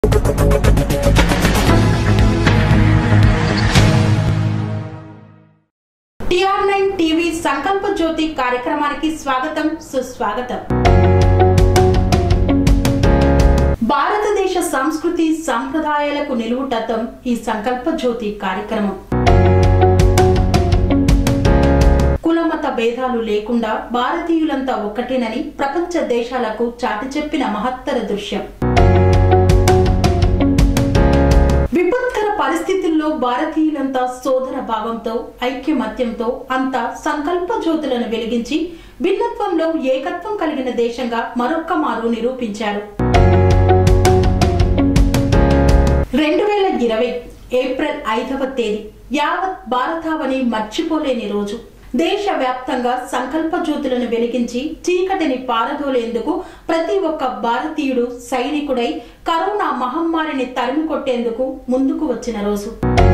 TR nine TV సంకల్ప జ్యోతి కార్యక్రమానికి స్వాగతం సుస్వాగతం భారతదేశ సంస్కృతి సంప్రదాయాలకు నిలువుటద్దం ఈ సంకల్ప జ్యోతి కార్యక్రమం కులమత భేదాలు లేకుండా భారతీయులంతా ఒక్కటేనని ప్రపంచ దేశాలకు చాటి చెప్పిన మహత్తర దృశ్యం విపత్కర పరిస్థితుల్లో భారతీయులంతా సోదర భావంతో ఐక్యమత్యంతో అంతా సంకల్ప జ్యోతులను వెలిగించి భిన్నత్వంలో ఏకత్వం కలిగిన దేశంగా మరొక్క మారు నిరూపించారు రెండు వేల ఇరవై ఏప్రిల్ ఐదవ తేదీ యావత్ భారతావని మర్చిపోలేని రోజు దేశవ్యాప్తంగా సంకల్ప జ్యోతులను వెలిగించి చీకటిని పారదోలేందుకు ప్రతి ఒక్క భారతీయుడు సైనికుడై కరోనా మహమ్మారిని తరిమి కొట్టేందుకు ముందుకు వచ్చిన రోజు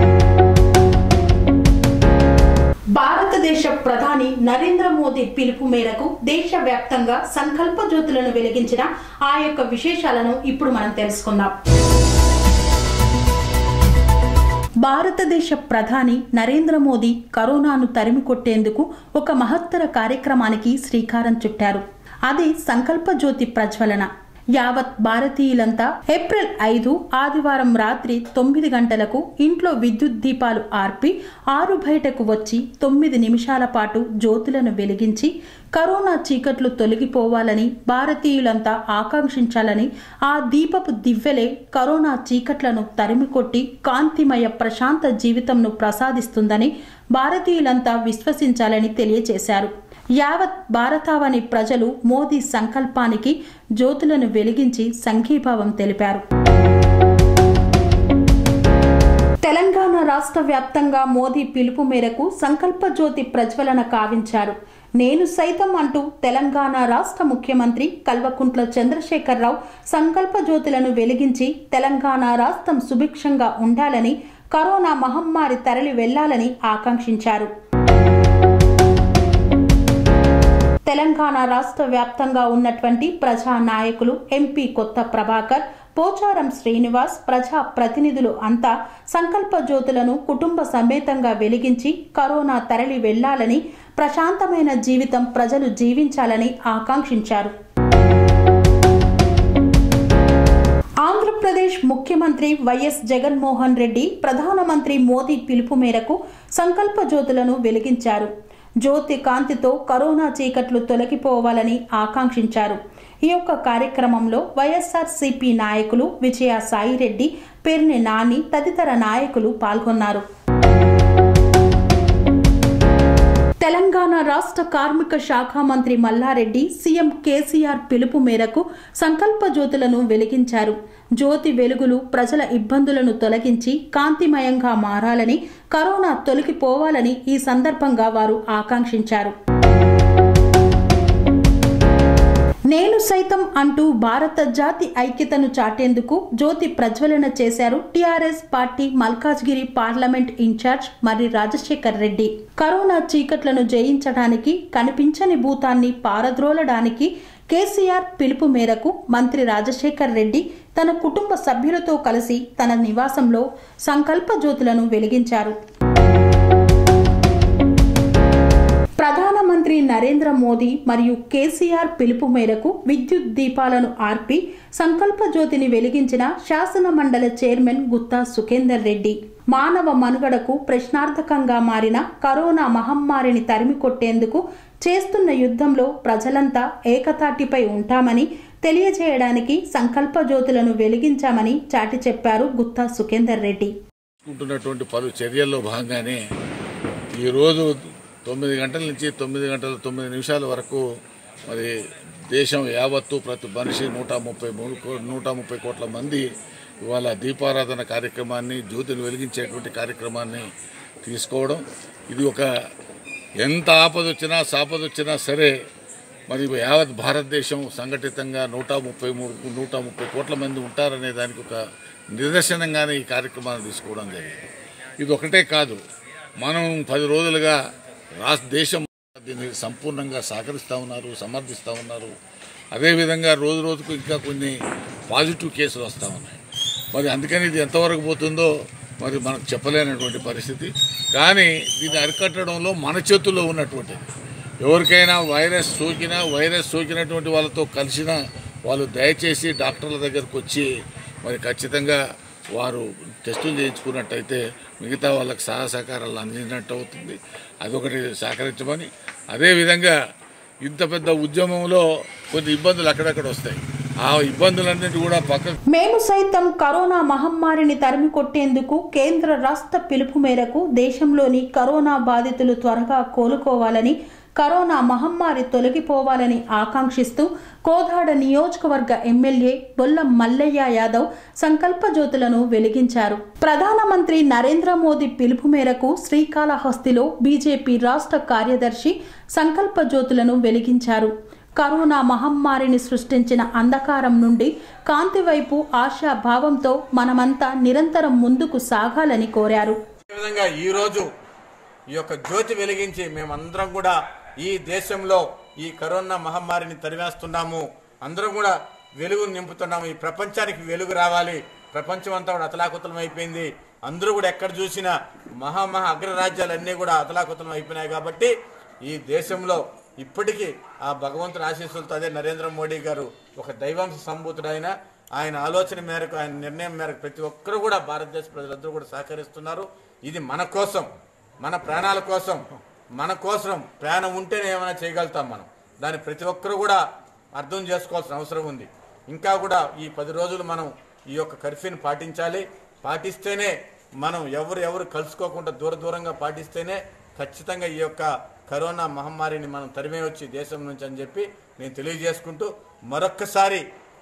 భారతదేశ ప్రధాని నరేంద్ర మోదీ పిలుపు మేరకు దేశవ్యాప్తంగా సంకల్ప జ్యోతులను వెలిగించిన ఆ యొక్క విశేషాలను ఇప్పుడు మనం తెలుసుకుందాం భారతదేశ ప్రధాని నరేంద్ర మోదీ కరోనాను తరిమి కొట్టేందుకు ఒక మహత్తర కార్యక్రమానికి శ్రీకారం చుట్టారు అదే సంకల్ప జ్యోతి ప్రజ్వలన యావత్ భారతీయులంతా ఏప్రిల్ ఐదు ఆదివారం రాత్రి తొమ్మిది గంటలకు ఇంట్లో విద్యుత్ దీపాలు ఆర్పి ఆరు బయటకు వచ్చి తొమ్మిది నిమిషాల పాటు జ్యోతులను వెలిగించి కరోనా చీకట్లు తొలగిపోవాలని భారతీయులంతా ఆకాంక్షించాలని ఆ దీపపు దివ్వెలే కరోనా చీకట్లను తరిమికొట్టి కాంతిమయ ప్రశాంత జీవితంను ప్రసాదిస్తుందని భారతీయులంతా విశ్వసించాలని తెలియజేశారు యావత్ భారతావని ప్రజలు మోదీ సంకల్పానికి జ్యోతులను వెలిగించి సంఘీభావం తెలిపారు తెలంగాణ రాష్ట్ర వ్యాప్తంగా మోదీ పిలుపు మేరకు సంకల్ప జ్యోతి ప్రజ్వలన కావించారు నేను సైతం అంటూ తెలంగాణ రాష్ట్ర ముఖ్యమంత్రి కల్వకుంట్ల చంద్రశేఖరరావు సంకల్ప జ్యోతులను వెలిగించి తెలంగాణ రాష్ట్రం సుభిక్షంగా ఉండాలని కరోనా మహమ్మారి తరలి వెళ్లాలని ఆకాంక్షించారు తెలంగాణ రాష్ట్ర వ్యాప్తంగా ఉన్నటువంటి ప్రజా నాయకులు ఎంపీ కొత్త ప్రభాకర్ పోచారం శ్రీనివాస్ ప్రజా ప్రతినిధులు అంతా సంకల్ప జ్యోతులను కుటుంబ సమేతంగా వెలిగించి కరోనా తరలి వెళ్లాలని ప్రశాంతమైన జీవితం ప్రజలు జీవించాలని ఆకాంక్షించారు ఆంధ్రప్రదేశ్ ముఖ్యమంత్రి వైఎస్ జగన్మోహన్ రెడ్డి ప్రధానమంత్రి మోదీ పిలుపు మేరకు సంకల్ప జ్యోతులను వెలిగించారు జ్యోతి కాంతితో కరోనా చీకట్లు తొలగిపోవాలని ఆకాంక్షించారు ఈ యొక్క కార్యక్రమంలో వైఎస్ఆర్ సిపి నాయకులు విజయ సాయిరెడ్డి పేర్ని నాని తదితర నాయకులు పాల్గొన్నారు తెలంగాణ రాష్ట్ర కార్మిక శాఖ మంత్రి మల్లారెడ్డి సీఎం కేసీఆర్ పిలుపు మేరకు సంకల్ప జ్యోతులను వెలిగించారు జ్యోతి వెలుగులు ప్రజల ఇబ్బందులను తొలగించి కాంతిమయంగా మారాలని కరోనా తొలగిపోవాలని ఈ సందర్భంగా వారు ఆకాంక్షించారు నేను సైతం అంటూ భారత జాతి ఐక్యతను చాటేందుకు జ్యోతి ప్రజ్వలన చేశారు TRS party Malkajgiri parliament incharge Marri Rajasekhar Reddy corona చీకట్లను జయించడానికి కనిపించని భూతాన్ని పారద్రోలడానికి కేసీఆర్ పిలుపు మేరకు మంత్రి రాజశేఖర్ రెడ్డి తన కుటుంబ సభ్యులతో కలిసి తన నివాసంలో సంకల్ప జ్యోతులను వెలిగించారు ప్రధానమంత్రి నరేంద్ర మోదీ మరియు కేసీఆర్ పిలుపు మేరకు విద్యుత్ దీపాలను ఆర్పి సంకల్ప జ్యోతిని వెలిగించిన శాసన మండలి చైర్మన్ గుత్తా సుఖేందర్ రెడ్డి మానవ మనుగడకు ప్రశ్నార్థకంగా మారిన కరోనా మహమ్మారిని తరిమి కొట్టేందుకు చేస్తున్న యుద్ధంలో ప్రజలంతా ఏకతాటిపై ఉంటామని తెలియజేయడానికి సంకల్ప జ్యోతులను వెలిగించామని చాటి చెప్పారు గుత్తా సుఖేందర్ రెడ్డి తీసుకుంటున్నటువంటి పలు చర్యల్లో భాగంగానే ఈరోజు తొమ్మిది గంటల నుంచి తొమ్మిది గంటల తొమ్మిది నిమిషాల వరకు మరి దేశం యావత్తు ప్రతి మనిషి నూట ముప్పై మూడు కో- నూట ముప్పై కోట్ల మంది ఇవాళ దీపారాధన కార్యక్రమాన్ని జ్యోతిని వెలిగించేటువంటి కార్యక్రమాన్ని తీసుకోవడం ఇది ఒక ఎంత ఆపద వచ్చినా సాపద వచ్చినా సరే మరి యావత్ భారతదేశం సంఘటితంగా నూట ముప్పై మూడు నూట ముప్పై కోట్ల మంది ఉంటారనే దానికి ఒక నిదర్శనంగానే ఈ కార్యక్రమాన్ని తీసుకోవడం జరిగింది ఇది ఒకటే కాదు మనం పది రోజులుగా రాష్ట్ర దేశం దీన్ని సంపూర్ణంగా సహకరిస్తూ ఉన్నారు సమర్థిస్తూ ఉన్నారు అదేవిధంగా రోజు రోజుకు ఇంకా కొన్ని పాజిటివ్ కేసులు వస్తూ ఉన్నాయి మరి అందుకని ఇది ఎంతవరకు పోతుందో మరి మనకు చెప్పలేనటువంటి పరిస్థితి కానీ దీన్ని అరికట్టడంలో మన చేతుల్లో ఉన్నటువంటిది ఎవరికైనా వైరస్ సోకినా వైరస్ సోకినటువంటి వాళ్ళతో కలిసినా వాళ్ళు దయచేసి డాక్టర్ల దగ్గరకు వచ్చి మరి ఖచ్చితంగా వారు టెస్టులు చేయించుకున్నట్టయితే మిగతా వాళ్ళకి సహాయ సహకారాలు అందినట్టు అవుతుంది అదొకటి సహకరించమని అదేవిధంగా ఇంత పెద్ద ఉద్యమంలో కొన్ని ఇబ్బందులు అక్కడక్కడ వస్తాయి ఆ ఇబ్బందులన్నిటి కూడా పక్కకు మేము సైతం కరోనా మహమ్మారిని తరిమి కొట్టేందుకు కేంద్ర రాష్ట్ర పిలుపు మేరకు దేశంలోని కరోనా బాధితులు త్వరగా కోలుకోవాలని కరోనా మహమ్మారి తొలగిపోవాలని ఆకాంక్షిస్తూ కోదాడ నియోజకవర్గ ఎమ్మెల్యే బొల్లం మల్లయ్య యాదవ్ సంకల్ప జ్యోతులను వెలిగించారు ప్రధానమంత్రి నరేంద్ర మోదీ పిలుపు మేరకు శ్రీకాళహస్తిలో బీజేపీ రాష్ట్ర కార్యదర్శి సంకల్ప జ్యోతులను వెలిగించారు కరోనా మహమ్మారిని సృష్టించిన అంధకారం నుండి కాంతి వైపు ఆశాభావంతో మనమంతా నిరంతరం ముందుకు సాగాలని కోరారు విధంగా ఈ రోజు ఈ యొక్క జ్యోతి వెలిగించి మేమందరం కూడా ఈ దేశంలో ఈ కరోనా మహమ్మారిని తరివేస్తున్నాము అందరం కూడా వెలుగు నింపుతున్నాము ఈ ప్రపంచానికి వెలుగు రావాలి ప్రపంచం అంతా కూడా అతలాకుతలం అయిపోయింది అందరూ కూడా ఎక్కడ చూసినా మహామహా అగ్రరాజ్యాలన్నీ కూడా అతలాకుతలం అయిపోయినాయి కాబట్టి ఈ దేశంలో ఇప్పటికీ ఆ భగవంతుని ఆశీస్సులతో అదే నరేంద్ర మోడీ గారు ఒక దైవాంశ సంభూతుడైన ఆయన ఆలోచన మేరకు ఆయన నిర్ణయం మేరకు ప్రతి ఒక్కరు కూడా భారతదేశ ప్రజలందరూ కూడా సహకరిస్తున్నారు ఇది మన కోసం మన ప్రాణాల కోసం మన కోసం ప్రాణం ఉంటేనే ఏమైనా చేయగలుగుతాం మనం దాన్ని ప్రతి ఒక్కరు కూడా అర్థం చేసుకోవాల్సిన అవసరం ఉంది ఇంకా కూడా ఈ పది రోజులు మనం ఈ యొక్క కర్ఫ్యూని పాటించాలి పాటిస్తేనే మనం ఎవరు ఎవరు కలుసుకోకుండా దూర దూరంగా పాటిస్తేనే ఖచ్చితంగా ఈ యొక్క కరోనా మహమ్మారిని మనం తరిమేయొచ్చు ఈ దేశం నుంచి అని చెప్పి నేను తెలియజేసుకుంటూ మరొక్కసారి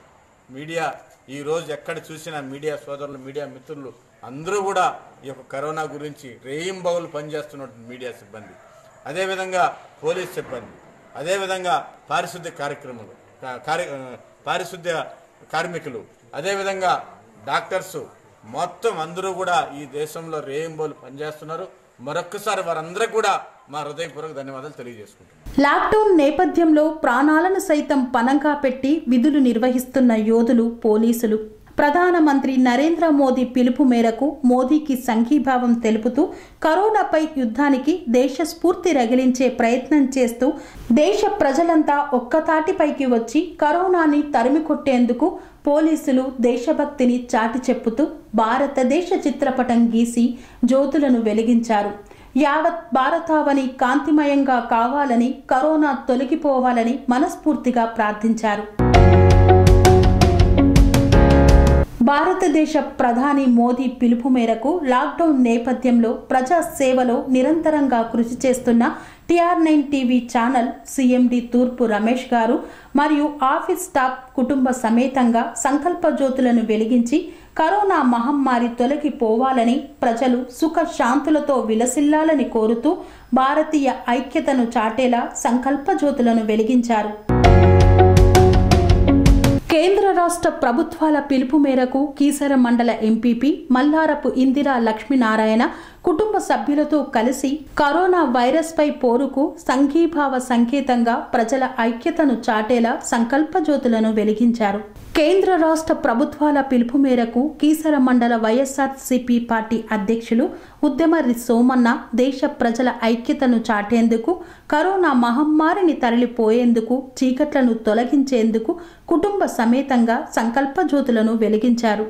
మీడియా ఈ రోజు ఎక్కడ చూసినా మీడియా సోదరులు మీడియా మిత్రులు అందరూ కూడా ఈ యొక్క కరోనా గురించి రేయింబవులు పనిచేస్తున్నటువంటి మీడియా సిబ్బంది అదేవిధంగా పోలీస్ సిబ్బంది అదేవిధంగా పారిశుద్ధ్య కార్యక్రమాలు కా- కార్య ఆ, పారిశుద్ధ్య కార్మికులు అదేవిధంగా డాక్టర్స్ మొత్తం అందరూ కూడా ఈ దేశంలో రేయింబోలు పనిచేస్తున్నారు మరొక్కసారి వారందరికీ కూడా మా హృదయపూర్వక ధన్యవాదాలు తెలియజేసుకుంటున్నాను లాక్డౌన్ నేపథ్యంలో ప్రాణాలను సైతం పనంగా పెట్టి విధులు నిర్వహిస్తున్న యోధులు పోలీసులు ప్రధానమంత్రి నరేంద్ర మోదీ పిలుపు మేరకు మోదీకి సంఘీభావం తెలుపుతూ కరోనాపై యుద్ధానికి దేశ స్ఫూర్తి రగిలించే ప్రయత్నం చేస్తూ దేశ ప్రజలంతా ఒక్కతాటిపైకి వచ్చి కరోనాని తరిమి కొట్టేందుకు పోలీసులు దేశభక్తిని చాటి చెప్పుతూ భారతదేశ చిత్రపటం గీసి జ్యోతులను వెలిగించారు యావత్ భారతావని కాంతిమయంగా కావాలని కరోనా తొలగిపోవాలని మనస్ఫూర్తిగా ప్రార్థించారు భారతదేశ ప్రధాని మోదీ పిలుపు మేరకు లాక్డౌన్ నేపథ్యంలో ప్రజా సేవలో నిరంతరంగా కృషి చేస్తున్న TR nine TV channel CMD Toorpu Ramesh గారు మరియు ఆఫీస్ స్టాఫ్ కుటుంబ సమేతంగా సంకల్ప జ్యోతులను వెలిగించి కరోనా మహమ్మారి తొలగిపోవాలని ప్రజలు సుఖ శాంతులతో విలసిల్లాలని కోరుతూ భారతీయ ఐక్యతను చాటేలా సంకల్ప జ్యోతులను వెలిగించారు కేంద్ర రాష్ట్ర ప్రభుత్వాల పిలుపు మేరకు కీసర మండల ఎంపీపీ మల్లారపు ఇందిరా లక్ష్మీనారాయణ కుటుంబ సభ్యులతో కలిసి కరోనా వైరస్ పై పోరుకు సంఘీభావ సంకేతంగా ప్రజల ఐక్యతను చాటేలా సంకల్ప జ్యోతులను వెలిగించారు కేంద్ర రాష్ట్ర ప్రభుత్వాల పిలుపు మేరకు కీసర మండల వైఎస్ఆర్సీపీ పార్టీ అధ్యక్షులు ఉద్యమరి సోమన్న దేశ ప్రజల ఐక్యతను చాటేందుకు కరోనా మహమ్మారిని తరలిపోయేందుకు చీకట్లను తొలగించేందుకు కుటుంబ సమేతంగా సంకల్ప జ్యోతులను వెలిగించారు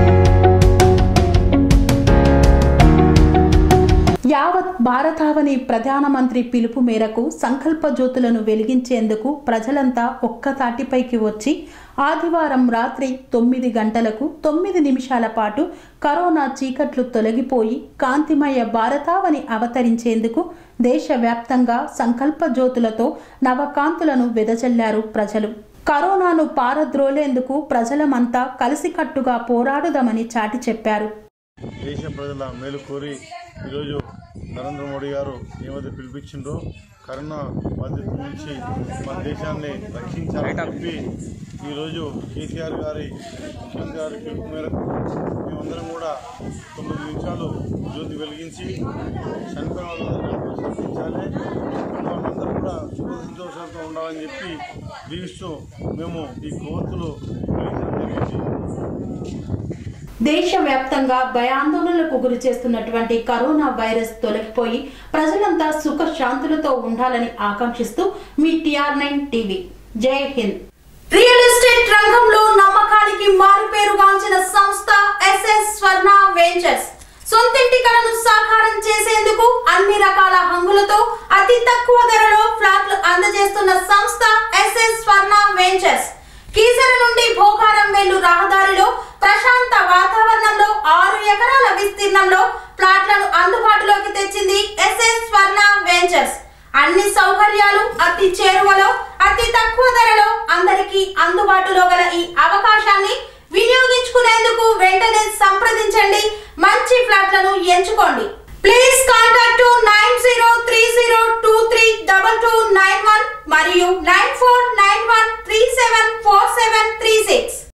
యావత్ భారతావని ప్రధానమంత్రి పిలుపు మేరకు సంకల్ప జ్యోతులను వెలిగించేందుకు ప్రజలంతా ఒక్కతాటిపైకి వచ్చి ఆదివారం రాత్రి తొమ్మిది గంటలకు తొమ్మిది నిమిషాల పాటు కరోనా చీకట్లు తొలగిపోయి కాంతిమయ భారతావని అవతరించేందుకు దేశవ్యాప్తంగా సంకల్ప జ్యోతులతో నవకాంతులను వెదజల్లారు ప్రజలు కరోనాను పారద్రోలేందుకు ప్రజలమంతా కలిసికట్టుగా పోరాడుదామని చాటి చెప్పారు దేశ ప్రజల మేలు కోరి ఈరోజు నరేంద్ర మోడీ గారు ఏమైతే పిలిపించిండ్రో కరోనా బాధితుల నుంచి మన దేశాన్ని రక్షించాలని చెప్పి ఈరోజు కేసీఆర్ గారి ముఖ్యమంత్రి గారి పిలుపు మేరకు మేమందరం కూడా తొమ్మిది నిమిషాలు జ్యోతి వెలిగించి చనిపోయిన వాళ్ళందరినీ సంరక్షించాలి ఉన్న వాళ్ళందరూ కూడా సుఖ సంతోషాలతో ఉండాలని చెప్పి దీవిస్తూ మేము ఈ కొవ్వొత్తులు వెలిగించడం జరిగింది దేశవ్యాప్తంగా భయాందోళనలకు గురి చేస్తున్నటువంటి కరోనా వైరస్ తొలగిపోయి ప్రజలంతా సుఖ శాంతులతో ఉండాలని ఆకాంక్షిస్తూ మీ టిఆర్ నైన్ టీవీ జై హింద్ రియల్ ఎస్టేట్ రంగంలో నమ్మకానికి మారుపేరుగాంచిన సంస్థ ఎస్ఎస్ స్వర్ణ వెంచర్స్ సొంతింటి కలను సాకారం చేసేందుకు అన్ని రకాల హంగులతో అతి తక్కువ ధరలో ఫ్లాట్లు అందజేస్తున్న సంస్థ ఎస్ఎస్ స్వర్ణ వెంచర్స్ కీసర నుండి భోగారం వెళ్ళు రహదారిలో ప్రశాంత వాతావరణంలో ఆరు ఎకరాల విస్తీర్ణంలో ప్లాట్లను అందుబాటులోకి తెచ్చింది ఎస్ఎస్ స్వర్ణ వెంచర్స్ అన్ని సౌకర్యాలు అతి చేరువలో అతి తక్కువ ధరలో అందరికీ అందుబాటులో గల ఈ అవకాశాన్ని వినియోగించుకునేందుకు వెంటనే సంప్రదించండి మంచి ఫ్లాట్లను ఎంచుకోండి please contact nine zero three zero two three double two nine one మరియు nine four nine one three seven four seven three six